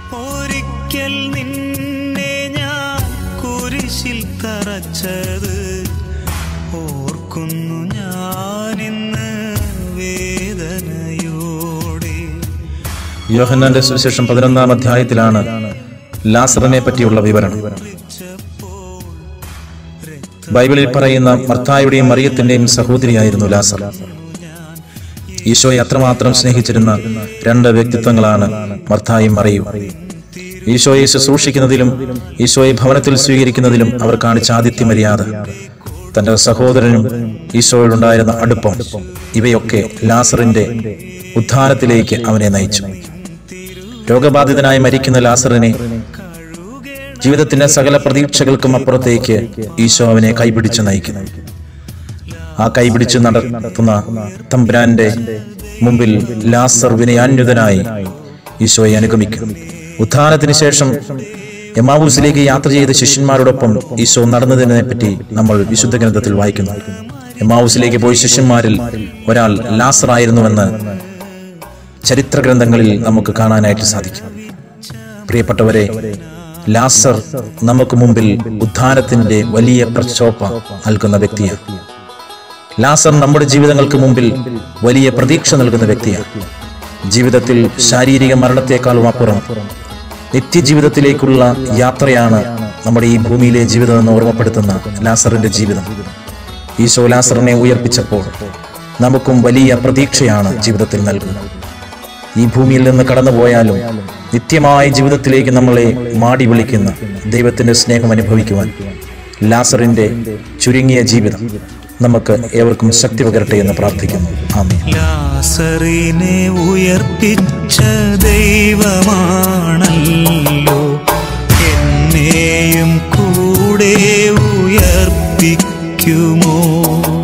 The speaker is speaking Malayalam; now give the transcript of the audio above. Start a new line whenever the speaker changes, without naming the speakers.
ഒരിക്കൽ നിന്നെ ഞാൻ കുരിശിൽ തറച്ചത് ഓർക്കുന്നു ഞാനിന്ന് വേദനയോടെ
യോഹന്നാന്റെ സുവിശേഷം പതിനൊന്നാം അധ്യായത്തിലാണ് ലാസറിനെ പറ്റിയുള്ള വിവരണം ബൈബിളിൽ പറയുന്ന മർത്തായുടെയും മറിയത്തിന്റെയും സഹോദരിയായിരുന്നു ലാസർ ഈശോയെ അത്രമാത്രം സ്നേഹിച്ചിരുന്ന രണ്ട് വ്യക്തിത്വങ്ങളാണ് മർത്തായും മറിയും ഈശോയെ ശുശ്രൂഷിക്കുന്നതിലും ഈശോയെ ഭവനത്തിൽ സ്വീകരിക്കുന്നതിലും അവർ കാണിച്ച ആദിത്യ മര്യാദ തന്റെ സഹോദരനും ഈശോയോടുണ്ടായിരുന്ന അടുപ്പം ഇവയൊക്കെ ലാസറിന്റെ ഉദ്ധാരത്തിലേക്ക് അവനെ നയിച്ചു രോഗബാധിതനായി മരിക്കുന്ന ലാസറിനെ ജീവിതത്തിന്റെ സകല പ്രതീക്ഷകൾക്കും അപ്പുറത്തേക്ക് ഈശോ അവനെ കൈപിടിച്ച് നയിക്കുന്നു ആ കൈപിടിച്ച് നടത്തുന്ന തമ്പുരാന്റെ മുമ്പിൽ ലാസർ വിനയാന്യുതനായി ഈശോയെ അനുഗമിക്കും ഉത്ഥാനത്തിന് ശേഷം എമാവൂസിലേക്ക് യാത്ര ചെയ്ത ശിഷ്യന്മാരോടൊപ്പം ഈശോ നടന്നതിനെ പറ്റി നമ്മൾ വിശുദ്ധ ഗ്രന്ഥത്തിൽ വായിക്കുന്നു എമാവൂസിലേക്ക് പോയ ശിഷ്യന്മാരിൽ ഒരാൾ ലാസർ ആയിരുന്നുവെന്ന് ചരിത്ര ഗ്രന്ഥങ്ങളിൽ നമുക്ക് കാണാനായിട്ട് സാധിക്കും പ്രിയപ്പെട്ടവരെ ലാസർ നമുക്ക് മുമ്പിൽ ഉദ്ധാനത്തിന്റെ വലിയ പ്രക്ഷോഭ നൽകുന്ന വ്യക്തിയാണ് ലാസർ നമ്മുടെ ജീവിതങ്ങൾക്ക് മുമ്പിൽ വലിയ പ്രതീക്ഷ നൽകുന്ന വ്യക്തിയാണ് ജീവിതത്തിൽ ശാരീരിക മരണത്തെക്കാളും അപ്പുറം നിത്യജീവിതത്തിലേക്കുള്ള യാത്രയാണ് നമ്മുടെ ഈ ഭൂമിയിലെ ജീവിതം എന്ന് ഓർമ്മപ്പെടുത്തുന്ന ലാസറിന്റെ ജീവിതം ഈശോ ലാസറിനെ ഉയർപ്പിച്ചപ്പോൾ നമുക്കും വലിയ പ്രതീക്ഷയാണ് ജീവിതത്തിൽ നൽകുന്നത് ഈ ഭൂമിയിൽ നിന്ന് കടന്നുപോയാലും നിത്യമായ ജീവിതത്തിലേക്ക് നമ്മളെ മാടി വിളിക്കുന്ന ദൈവത്തിന്റെ സ്നേഹം അനുഭവിക്കുവാൻ ലാസറിന്റെ ചുരുങ്ങിയ ജീവിതം നമുക്ക് ഏവർക്കും ശക്തി പകരട്ടെ എന്ന് പ്രാർത്ഥിക്കുന്നു ആമേൻ
ലാസറിനെ ഉയർപ്പിച്ച ദൈവമാണല്ലോ എന്നെയും കൂടെ ഉയർപ്പിക്കുമോ